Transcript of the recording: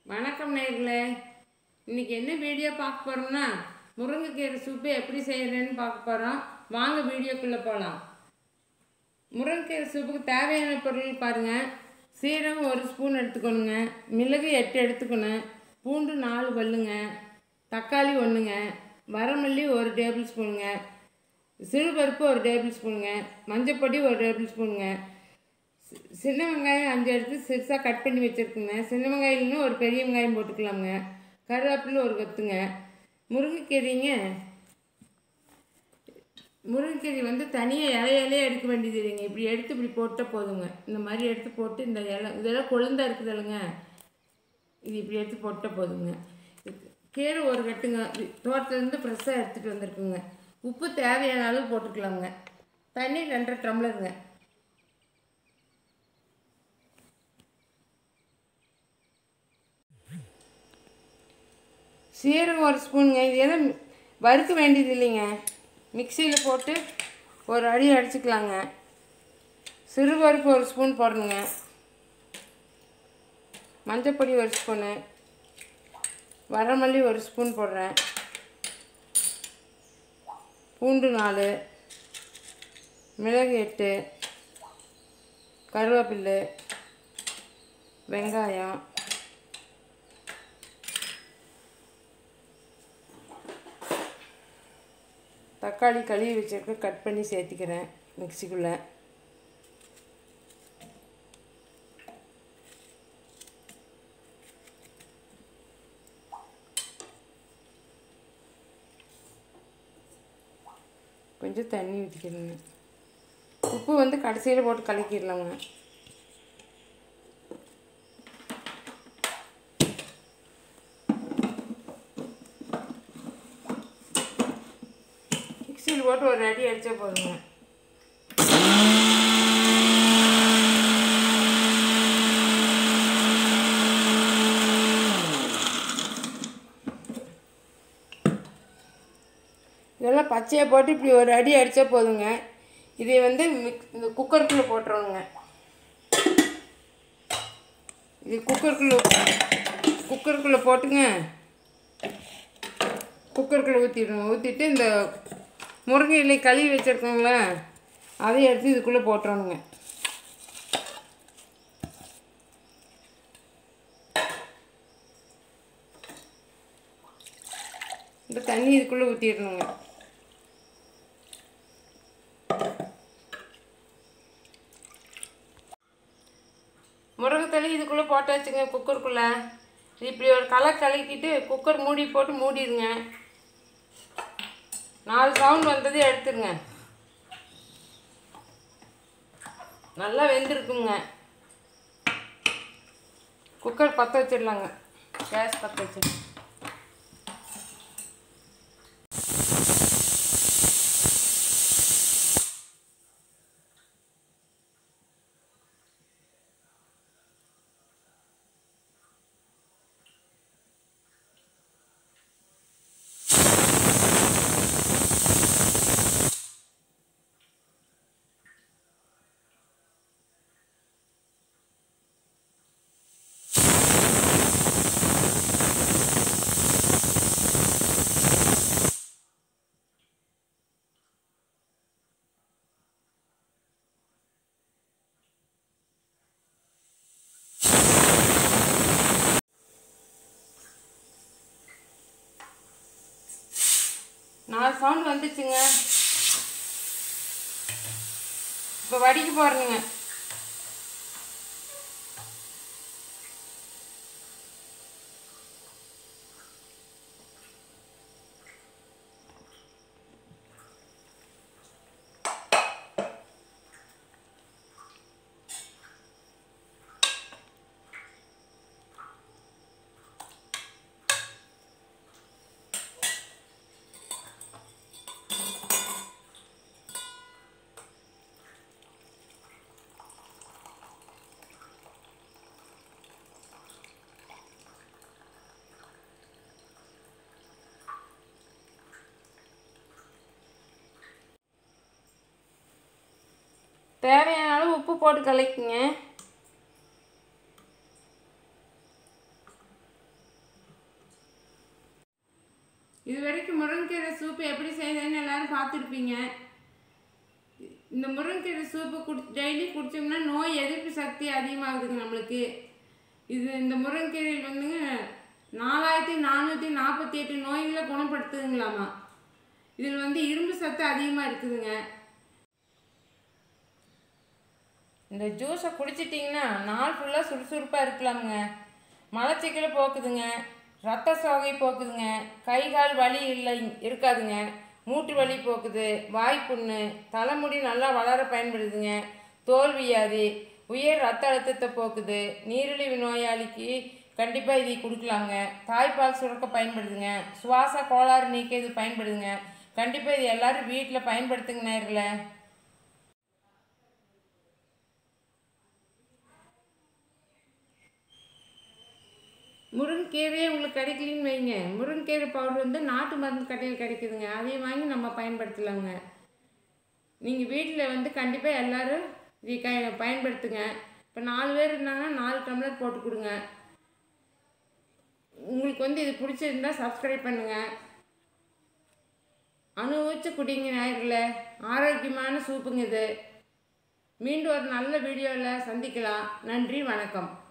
வணக்கம் நேர்களே இன்னைக்கு என்ன வீடியோ பார்க்க போகிறோம்னா முருங்கைக்கீரை சூப்பு எப்படி செய்யறேன்னு பார்க்க போகிறோம் வாங்க வீடியோக்குள்ளே போகலாம் முருங்கைக்கீரை சூப்புக்கு தேவையான பொருள் பாருங்கள் சீரகம் ஒரு ஸ்பூன் எடுத்துக்கணுங்க மிளகு எட்டு எடுத்துக்கணும் பூண்டு நாலு பல்லுங்க தக்காளி ஒன்றுங்க வரமல்லி ஒரு டேபிள் ஸ்பூனுங்க சிறுபருப்பு ஒரு டேபிள் ஸ்பூனுங்க மஞ்சப்பொடி ஒரு டேபிள் ஸ்பூனுங்க சி- சின்ன வெங்காயம் அஞ்சு எடுத்து சிறுசாக கட் பண்ணி வச்சுருக்குங்க சின்ன வெங்காயம் இல்லைன்னா ஒரு பெரிய வெங்காயம் போட்டுக்கலாமுங்க கருவேப்பிலை ஒரு கொத்துங்க முருங்கைக்கீரைங்க முருங்கைக்கீரை வந்து தனியாக இலை இலையாக எடுக்க வேண்டியது இல்லைங்க இப்படி எடுத்து இப்படி போட்டால் போதுங்க இந்த மாதிரி எடுத்து போட்டு இந்த இலை இதெல்லாம் கொழுந்தா இருக்குது இல்லைங்க இது இப்படி எடுத்து போட்டால் போதுங்க கீரை ஒரு கட்டுங்க இது தோட்டத்துலேருந்து ஃப்ரெஷ்ஷாக எடுத்துகிட்டு வந்திருக்குங்க உப்பு தேவையான அளவு போட்டுக்கலாங்க தண்ணி ரெண்டரை டம்ளருங்க சீரகம் ஒரு ஸ்பூனுங்க இது எதுவும் வறுக்க வேண்டியது இல்லைங்க மிக்சியில் போட்டு ஒரு அடி அடிச்சுக்கலாங்க சிறுபருப்பு ஒரு ஸ்பூன் போடணுங்க மஞ்சப்பொடி ஒரு ஸ்பூனு வரமல்லி ஒரு ஸ்பூன் போடுறேன் பூண்டு நாலு மிளகு எட்டு கருவேப்பில்லை வெங்காயம் தக்காளி கழுவி வச்சிருக்க கட் பண்ணி சேர்த்திக்கிறேன் மிக்சிக்குள்ளே கொஞ்சம் தண்ணி ஊற்றிக்கிறேங்க உப்பு வந்து கடைசியில் போட்டு கலக்கிடலாங்க மிக்சியில் போட்டு ஒரு அடி அடித்தா போதுங்க இதெல்லாம் பச்சையாக போட்டு இப்படி ஒரு அடி அடித்தா போதுங்க இதை வந்து மிக் இந்த குக்கருக்குள்ளே போட்டுருவோங்க இது குக்கருக்குள்ளே குக்கருக்குள்ளே போட்டுங்க குக்கருக்குள்ளே ஊற்றிடணும் ஊற்றிட்டு இந்த முருங்கை இலை கழுவி வச்சுருக்கோங்களே அதை எடுத்து இதுக்குள்ளே போட்டுறணுங்க இந்த தண்ணி இதுக்குள்ளே ஊற்றிடணுங்க முருங்கைத்தளி இதுக்குள்ளே போட்டாச்சுங்க குக்கருக்குள்ளே இப்படி ஒரு கலர் கலக்கிட்டு குக்கர் மூடி போட்டு மூடிடுங்க நாலு சவுண்ட் வந்தது எடுத்துருங்க நல்லா வெந்திருக்குங்க குக்கர் பற்ற வச்சிடலாங்க கேஸ் பற்ற வச்சிடலாம் நாலு சவுண்ட் வந்துச்சுங்க இப்போ வடிக்க போகிறேங்க தேவையான அளவு உப்பு போட்டு கலக்கிங்க இது வரைக்கும் முருங்கைக்கீரை சூப்பு எப்படி செய்யுதுன்னு எல்லாரும் பார்த்துருப்பீங்க இந்த முருங்கைக்கீரை சூப்பு குடி டெய்லி குடித்தோம்னா நோய் எதிர்ப்பு சக்தி அதிகமாகுதுங்க நம்மளுக்கு இது இந்த முருங்கைக்கீரையில் வந்துங்க நாலாயிரத்தி நானூற்றி நாற்பத்தி எட்டு நோய்களை குணப்படுத்துதுங்களாமா இதில் வந்து இரும்பு சத்து அதிகமாக இருக்குதுங்க இந்த ஜூஸை குடிச்சிட்டிங்கன்னா நாள் ஃபுல்லாக சுறுசுறுப்பாக இருக்கலாமுங்க மலச்சிக்கலை போக்குதுங்க ரத்த சோகை போக்குதுங்க கை கால் வலி இல்லை இருக்காதுங்க மூட்டு வலி போக்குது வாய்ப்புண்ணு தலைமுடி நல்லா வளர பயன்படுதுங்க தோல் வியாதி உயர் ரத்த அழுத்தத்தை போக்குது நீரிழிவு நோயாளிக்கு கண்டிப்பாக இதை கொடுக்கலாங்க தாய்ப்பால் சுரக்க பயன்படுதுங்க சுவாச கோளாறு நீக்க இது பயன்படுதுங்க கண்டிப்பாக இது எல்லாரும் வீட்டில் பயன்படுத்துங்க நேரில் முருங்கைக்கீரையே உங்களுக்கு கிடைக்கலன்னு வைங்க முருங்கைக்கீரை பவுடர் வந்து நாட்டு மருந்து கடையில் கிடைக்குதுங்க அதையும் வாங்கி நம்ம பயன்படுத்தலாங்க நீங்கள் வீட்டில் வந்து கண்டிப்பாக எல்லோரும் இதை க பயன்படுத்துங்க இப்போ நாலு பேர் இருந்தாங்கன்னா நாலு டம்ளர் போட்டு கொடுங்க உங்களுக்கு வந்து இது பிடிச்சிருந்தா சப்ஸ்கிரைப் பண்ணுங்கள் அனுபவிச்சு குடிங்க ஞாயிறில் ஆரோக்கியமான சூப்புங்க இது மீண்டும் ஒரு நல்ல வீடியோவில் சந்திக்கலாம் நன்றி வணக்கம்